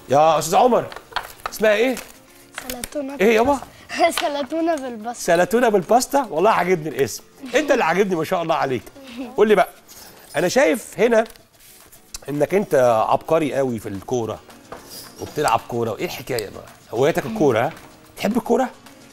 يا استاذ عمر اسمها ايه سلطونه ايه يابا سلطونه بالبصل سلطونه بالباستا والله عاجبني الاسم انت اللي عاجبني ما شاء الله عليك قول لي بقى انا شايف هنا انك انت عبقري قوي في الكوره وبتلعب كوره وايه الحكايه بقى هوايتك الكوره ها تحب الكوره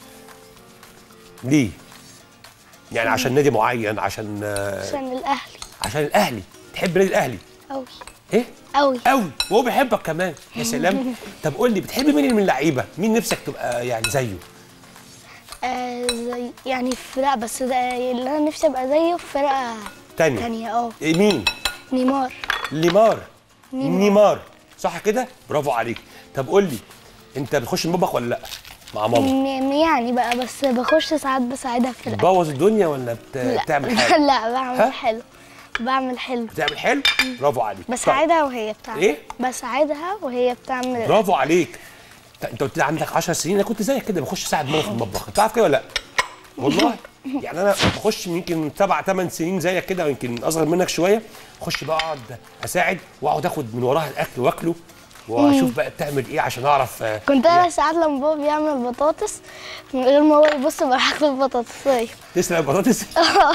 ليه يعني عشان نادي معين عشان آه، عشان الاهلي عشان الاهلي تحب نادي الاهلي قوي ايه قوي قوي وهو بيحبك كمان يا سلام طب قول لي بتحب مين من اللعيبه مين نفسك تبقى يعني زيه آه زي يعني في فرقه بس ده اللي انا نفسي ابقى زيه في فرقه تانية تانية اه إيه مين نيمار ليمار نيمار. نيمار صح كده برافو عليك طب قول لي انت بتخش المطبخ ولا لا مع ماما م- يعني بقى بس بخش ساعات بساعدها في الاكل بتبوظ الدنيا ولا بت... بتعمل حاجه لا بعمل ها؟ حلو بعمل حلو بتعمل حلو برافو عليك بساعدها وهي بتعمل إيه؟ بساعدها وهي بتعمل طيب. برافو عليك انت- انت قلت لي عندك 10 سنين انا كنت زيك كده بخش اساعد ماما في المطبخ انت عارف كده ولا لا والله يعني انا بخش يمكن سبع ثمان سنين زيك كده ويمكن اصغر منك شويه اخش بقى اقعد اساعد واقعد اخد من وراها الاكل واكله واشوف بقى بتعمل ايه عشان اعرف آه، كنت انا ساعات لما بابا بيعمل بطاطس من غير ما هو يبص بروح اكل البطاطسيه تسلق البطاطس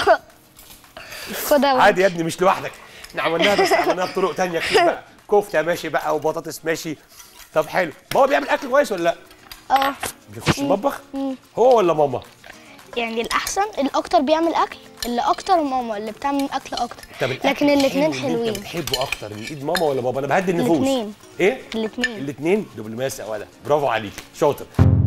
خدها عادي يا ابني مش لوحدك احنا عملناها بس عملناها بطرق تانية كتير بقى كفته ماشي بقى وبطاطس ماشي طب حلو بابا بيعمل اكل كويس ولا لا اه بيخش المطبخ هو ولا ماما يعني الاحسن الاكتر بيعمل اكل اللي اكتر ماما اللي بتعمل اكل اكتر طب الأكل لكن الاثنين الحلو اللي حلوين انت بتحبه اكتر من ايد ماما ولا بابا انا بهدي النفوس الاتنين. ايه الاثنين الاثنين دبلوماسي يا ولد برافو عليك شاطر